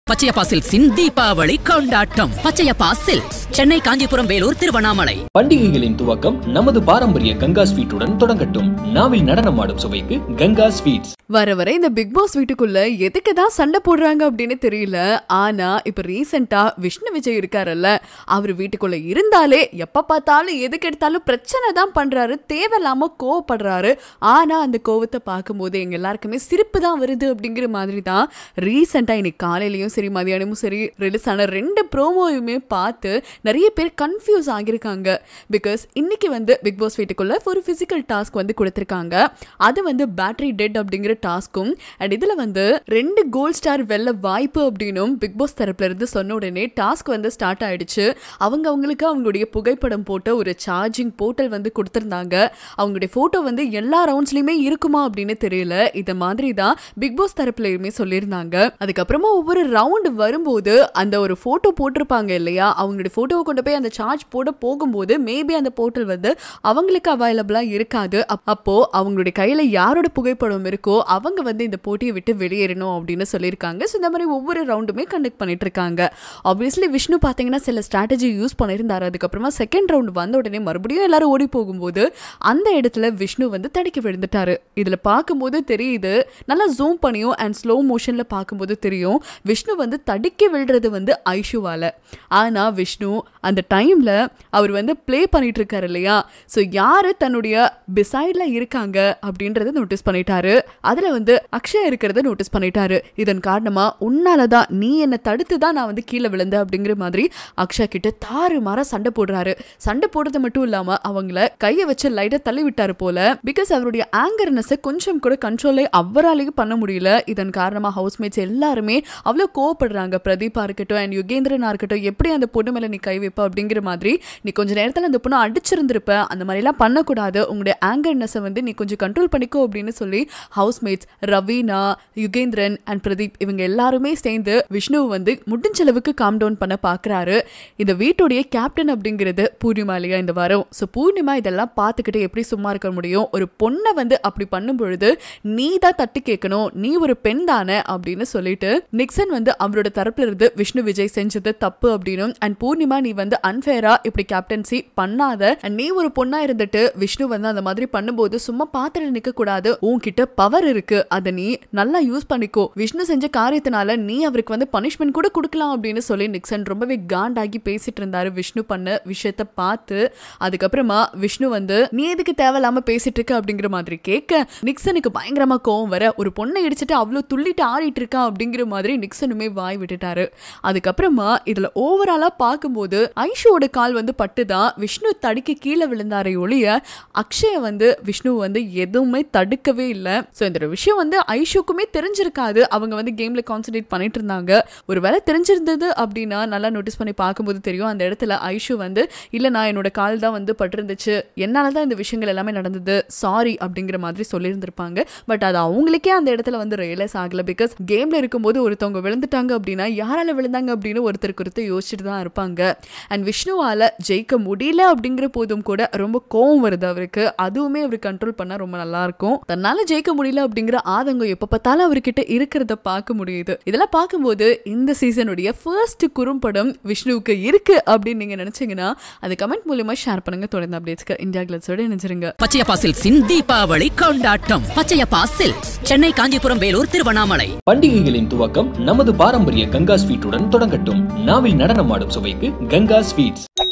பச்சையப்பா சில்க்ஸின் தீபாவளி கொண்டாட்டம் பச்சையப்பா சில்க்ஸ் சென்னை காஞ்சிபுரம் வேலூர் திருவண்ணாமலை பண்டிகைகளின் துவக்கம் நமது பாரம்பரிய கங்கா ஸ்வீட்டுடன் தொடங்கட்டும் நாவில் நடனமாடும் சுவைக்கு கங்கா ஸ்வீட்ஸ் வர வர இந்த பிக் பாஸ் வீட்டுக்குள்ள எதுக்கு தான் சண்டை போடுறாங்க அப்படின்னு தெரியல ஆனா இப்ப ரீசெண்டா விஷ்ணு விஜய் இருக்காருல்ல அவர் வீட்டுக்குள்ள இருந்தாலே எப்ப பார்த்தாலும் எதுக்கு எடுத்தாலும் பிரச்சனை தான் பண்றாரு தேவையில்லாம கோவப்படுறாரு ஆனா அந்த கோவத்தை பார்க்கும்போது எங்க எல்லாருக்குமே சிரிப்பு தான் வருது அப்படிங்கிற மாதிரி தான் ரீசெண்டா இன்னைக்கு காலையிலயும் சரி மதியானமும் சரி ரிலீஸ் ஆன ரெண்டு ப்ரோமோயுமே பார்த்து நிறைய பேர் கன்ஃபியூஸ் ஆகியிருக்காங்க பிகாஸ் இன்னைக்கு வந்து பிக் பாஸ் வீட்டுக்குள்ள ஒரு ஃபிசிக்கல் டாஸ்க் வந்து கொடுத்துருக்காங்க அது வந்து பேட்டரி டெட் அப்படிங்கிற டாஸ்க்கும் அண்ட் இதில் வந்து ரெண்டு கோல்ட் ஸ்டார் வெல்ல வாய்ப்பு அப்படின்னும் பிக் பாஸ் தரப்புல இருந்து சொன்ன உடனே டாஸ்க் வந்து ஸ்டார்ட் ஆயிடுச்சு அவங்க அவங்களுக்கு அவங்களுடைய புகைப்படம் போட்ட ஒரு சார்ஜிங் போர்ட்டல் வந்து கொடுத்துருந்தாங்க அவங்களுடைய ஃபோட்டோ வந்து எல்லா ரவுண்ட்ஸ்லையுமே இருக்குமா அப்படின்னு தெரியல இதை மாதிரி தான் பிக் பாஸ் தரப்புலையுமே சொல்லியிருந்தாங்க அதுக்கப்புறமா ஒவ்வொரு ரவுண்டு வரும்போது அந்த ஒரு ஃபோட்டோ போட்டிருப்பாங்க இல்லையா அவங்களுடைய ஃபோட்டோவை கொண்டு போய் அந்த சார்ஜ் போட போகும்போது மேபி அந்த போர்ட்டல் வந்து அவங்களுக்கு அவைலபிளாக இருக்காது அப்- அப்போ அவங்களுடைய கையில் யாரோட புகைப்படம் இருக்கோ அவங்க வந்து இந்த போட்டியை விட்டு வெளியேறணும் அப்படின்னு சொல்லியிருக்காங்க ஸோ இந்த மாதிரி ஒவ்வொரு ரவுண்டுமே கண்டக்ட் பண்ணிட்டு இருக்காங்க ஆப்வியஸ்லி விஷ்ணு பார்த்தீங்கன்னா சில ஸ்ட்ராட்டஜி யூஸ் பண்ணியிருந்தாரு அதுக்கப்புறமா செகண்ட் ரவுண்ட் வந்த உடனே மறுபடியும் எல்லாரும் ஓடி போகும்போது அந்த இடத்துல விஷ்ணு வந்து தடுக்கி விழுந்துட்டாரு இதில் பார்க்கும்போது தெரியுது நல்லா ஜூம் பண்ணியும் அண்ட் ஸ்லோ மோஷனில் பார்க்கும்போது தெரியும் விஷ்ணு வந்து தடுக்கி விழுறது வந்து ஐஷுவால ஆனால் விஷ்ணு அந்த டைமில் அவர் வந்து ப்ளே பண்ணிட்டு இருக்காரு இல்லையா ஸோ யார் தன்னுடைய பிசைடில் இருக்காங்க அப்படின்றத நோட்டீஸ் பண்ணிட்டாரு அதில் வந்து அக்ஷயா இருக்கிறத நோட்டீஸ் பண்ணிட்டாரு இதன் காரணமாக உன்னால தான் நீ என்னை தடுத்து தான் நான் வந்து கீழே விழுந்தேன் அப்படிங்கிற மாதிரி அக்ஷயா கிட்ட தாறு மாற சண்டை போடுறாரு சண்டை போடுறது மட்டும் இல்லாமல் அவங்கள கையை வச்சு லைட்டாக தள்ளி விட்டாரு போல பிகாஸ் அவருடைய ஆங்கர்னஸை கொஞ்சம் கூட கண்ட்ரோலே அவராலேயும் பண்ண முடியல இதன் காரணமாக ஹவுஸ்மேட்ஸ் எல்லாருமே அவ்வளோ கோவப்படுறாங்க பிரதீபா இருக்கட்டும் அண்ட் யுகேந்திரனா இருக்கட்டும் எப்படி அந்த பொண்ணு மேலே நீ கை வைப்ப அப்படிங்கிற மாதிரி நீ கொஞ்ச நேரத்தில் அந்த பொண்ணை அடிச்சிருந்திருப்ப அந்த மாதிரிலாம் பண்ணக்கூடாது உங்களுடைய ஆங்கர்னஸை வந்து நீ கொஞ்சம் கண்ட்ரோல் பண்ணிக்கோ அப்படின்னு சொல்லி ஹவுஸ்மேட்ஸ் ரவீனா யுகேந்திரன் அண்ட் பிரதீப் இவங்க எல்லாருமே சேர்ந்து விஷ்ணுவை வந்து முடிஞ்ச அளவுக்கு காம் டவுன் பண்ண பார்க்குறாரு இந்த வீட்டுடைய கேப்டன் அப்படிங்கிறது பூர்ணிமா இல்லையா இந்த வாரம் ஸோ பூர்ணிமா இதெல்லாம் பார்த்துக்கிட்டு எப்படி சும்மா இருக்க முடியும் ஒரு பொண்ணை வந்து அப்படி பண்ணும் பொழுது நீ தான் தட்டி கேட்கணும் நீ ஒரு பெண் தானே அப்படின்னு சொல்லிட்டு நிக்சன் வந்து அவரோட தரப்புல இருந்து விஷ்ணு விஜய் செஞ்சது தப்பு அப்படின்னும் அண்ட் பூர்ணிமா நீ வந்து அன்ஃபேரா இப்படி கேப்டன்சி பண்ணாத and நீ ஒரு பொண்ணா இருந்துட்டு விஷ்ணு வந்து அந்த மாதிரி பண்ணும்போது சும்மா பார்த்துட்டு நிக்க கூடாது உன்கிட்ட பவர் இருக்கு அதை நீ நல்லா யூஸ் பண்ணிக்கோ விஷ்ணு செஞ்ச காரியத்தினால நீ அவருக்கு வந்து பனிஷ்மெண்ட் கூட கொடுக்கலாம் அப்படின்னு சொல்லி நிக்சன் ரொம்பவே காண்டாகி பேசிட்டு இருந்தாரு விஷ்ணு பண்ண விஷயத்த பார்த்து அதுக்கப்புறமா விஷ்ணு வந்து நீ எதுக்கு தேவையில்லாம பேசிட்டு இருக்க அப்படிங்கிற மாதிரி கேட்க நிக்சனுக்கு பயங்கரமா கோவம் வர ஒரு பொண்ணை இடிச்சிட்டு அவ்வளோ துள்ளிட்டு ஆடிட்டு இருக்கா அப்படிங்கிற மாதிரி நிக்சனுமே வாய் விட்டுட்டாரு அதுக்கப்புறமா இதுல ஓவராலா பார்க்கும்போது ஐஷுவோட கால் வந்து பட்டுதான் விஷ்ணு தடுக்கி கீழே விழுந்தாரே ஒழிய அக்ஷய வந்து விஷ்ணு வந்து எதுவுமே தடுக்கவே இல்லை ஸோ இந்த ஒரு விஷயம் வந்து ஐஷுக்குமே தெரிஞ்சிருக்காது அவங்க வந்து கேம்ல கான்சென்ட்ரேட் பண்ணிட்டு இருந்தாங்க ஒருவேளை தெரிஞ்சிருந்தது அப்படின்னா நல்லா நோட்டீஸ் பண்ணி பார்க்கும்போது தெரியும் அந்த இடத்துல ஐஷு வந்து இல்லை நான் என்னோட கால் தான் வந்து பட்டிருந்துச்சு என்னால தான் இந்த விஷயங்கள் எல்லாமே நடந்தது சாரி அப்படிங்கிற மாதிரி சொல்லியிருந்திருப்பாங்க பட் அது அவங்களுக்கே அந்த இடத்துல வந்து ரியலைஸ் ஆகல பிகாஸ் கேம்ல இருக்கும்போது ஒருத்தவங்க விழுந்துட்டாங்க அப்படின்னா யாரால விழுந்தாங்க அப்படின்னு ஒருத்தர் குறித்து யோசிச்சுட்டு தான் இருப்பாங்க அண்ட் விஷ்ணுவால ஜெயிக்க முடியல அப்படிங்கிற போதும் கூட ரொம்ப கோவம் வருது அவருக்கு அதுவுமே அவர் கண்ட்ரோல் பண்ணா ரொம்ப நல்லா இருக்கும் தன்னால ஜெயிக்க முடியல அப்படிங்கிற ஆதங்கம் எப்ப பார்த்தாலும் அவர்கிட்ட இருக்கிறத பார்க்க முடியுது இதெல்லாம் பார்க்கும்போது இந்த சீசனுடைய ஃபர்ஸ்ட் குறும்படம் விஷ்ணுவுக்கு இருக்கு அப்படின்னு நீங்க நினைச்சீங்கன்னா அது கமெண்ட் மூலியமா ஷேர் பண்ணுங்க தொடர்ந்து அப்டேட்ஸ்க்கு இந்தியா கிளட்ஸோட இணைஞ்சிருங்க பச்சையப்பா சில்க்ஸின் தீபாவளி கொண்டாட்டம் பச்சையப்பா சில்க்ஸ் சென்னை காஞ்சிபுரம் வேலூர் திருவண்ணாமலை பண்டிகைகளின் துவக்கம் நமது பாரம்பரிய கங்கா ஸ்வீட்டுடன் தொடங்கட்டும் நாவில் நடனமாடும் சுவைக்கு கங்கா ஸ்வீட்ஸ்